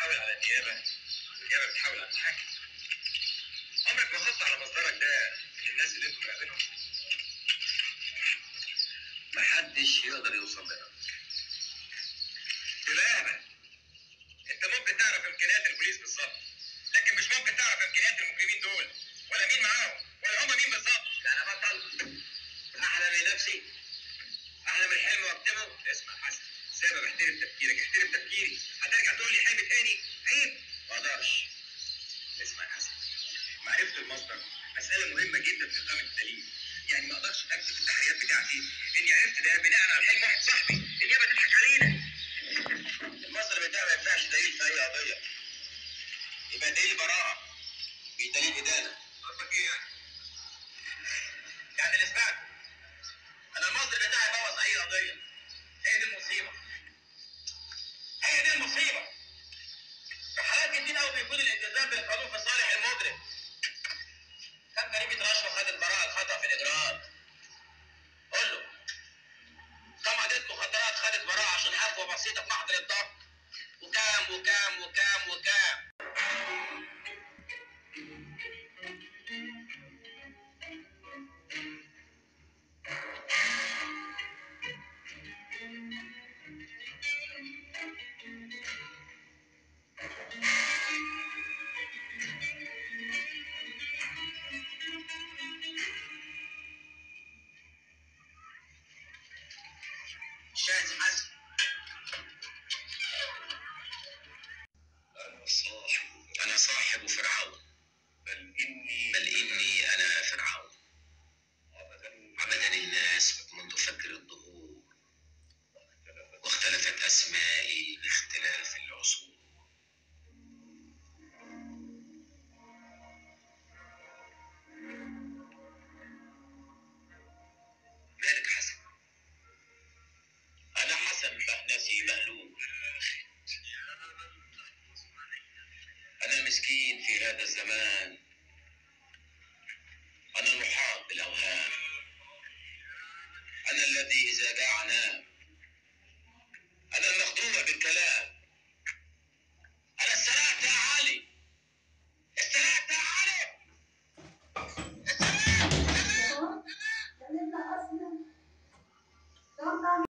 بتحاول على النيابه والنيابه بتحاول على المحاكم عمرك ما خدت على مصدرك ده للناس اللي انتوا بتقابلهم محدش يقدر يوصل لنا تماما انت ممكن تعرف امكانيات البوليس بالظبط لكن مش ممكن تعرف امكانيات المجرمين دول ولا مين معاهم ولا هم مين بالظبط لا انا بطل احلى من نفسي احلى من الحلم واكتمه اسمع حسن زي ما بحترم تفكيرك احترم تفكيري هترجع تقول لي حلم تاني عيب ما اقدرش اسمع يا حسن معرفه المصدر مساله مهمه جدا في اقامه الدليل يعني ما اقدرش اكتب في التحريات بتاعتي اني عرفت ده بناء على حلم واحد صاحبي النيابه تضحك علينا المصدر بتاعي ما ينفعش دليل في اي قضيه يبقى دليل براءه مش دليل ادانه قصدك ايه يعني؟ يعني اللي سمعته انا المصدر بتاعي بوظ اي قضيه هي دي المصيبه هي دي المصيبه في حالات كتير قوي بيكون الالتزام بالقانون في صالح المجرم كم جريمه رشوه خدت براءه الخطا في الاجراءات قول له كم قضيه مخدرات خدت براءه عشان حفوه بسيطه في محضر الضبط وكام وكام وكام وكام شاهد حسن أنا صاحب انا صاحب فرعون بل إني بل اني انا فرعون عبدا عبدني الناس منذ فجر الظهور واختلفت اسمائي باختلاف العصور مالك حسن انا حسن مهنسي مهلوك انا مسكين في هذا الزمان انا المحاط بالاوهام انا الذي اذا جاع نام انا المخدوع بالكلام انا السرعت يا علي السرعت يا علي لأن أصلا